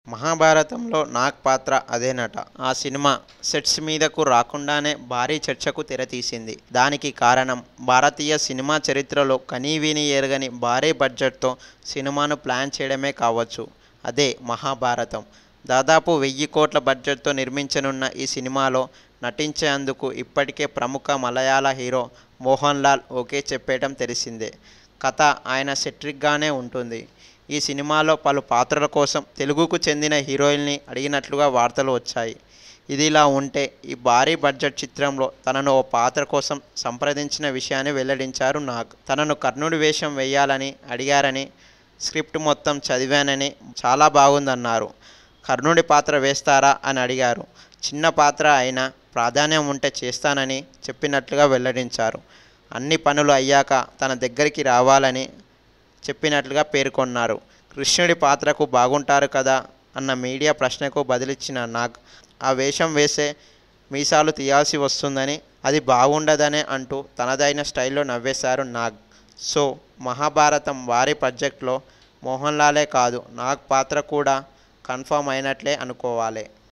మహాభారతంలో నాగ్ పాత్ర అదేనట ఆ సినిమా సెట్స్ మీదకు రాకుండానే భారీ చర్చకు తెరతీసింది దానికి కారణం భారతీయ సినిమా చరిత్రలో కనీవిని ఎరగని భారీ బడ్జెట్తో సినిమాను ప్లాన్ చేయడమే కావచ్చు అదే మహాభారతం దాదాపు వెయ్యి కోట్ల బడ్జెట్తో నిర్మించనున్న ఈ సినిమాలో నటించేందుకు ఇప్పటికే ప్రముఖ మలయాళ హీరో మోహన్ లాల్ ఓకే చెప్పేయటం తెలిసిందే కథ ఆయన సెట్రిక్గానే ఉంటుంది ఈ సినిమాలో పలు పాత్రల కోసం తెలుగుకు చెందిన హీరోయిన్ని అడిగినట్లుగా వార్తలు వచ్చాయి ఇది ఇలా ఉంటే ఈ భారీ బడ్జెట్ చిత్రంలో తనను ఓ పాత్ర కోసం సంప్రదించిన విషయాన్ని వెల్లడించారు నాగ్ తనను కర్ణుడి వేషం వేయాలని అడిగారని స్క్రిప్ట్ మొత్తం చదివానని చాలా బాగుందన్నారు కర్ణుడి పాత్ర వేస్తారా అని అడిగారు చిన్న పాత్ర అయినా ప్రాధాన్యం ఉంటే చేస్తానని చెప్పినట్లుగా వెల్లడించారు అన్ని పనులు అయ్యాక తన దగ్గరికి రావాలని చెప్పినట్లుగా పేర్కొన్నారు కృష్ణుడి పాత్రకు బాగుంటారు కదా అన్న మీడియా ప్రశ్నకు బదిలిచ్చిన నాగ్ ఆ వేషం వేసే మీసాలు తీయాల్సి వస్తుందని అది బాగుండదనే అంటూ తనదైన స్టైల్లో నవ్వేశారు నాగ్ సో మహాభారతం వారి ప్రాజెక్ట్లో మోహన్ లాలే కాదు నాగ్ పాత్ర కూడా కన్ఫర్మ్ అయినట్లే అనుకోవాలి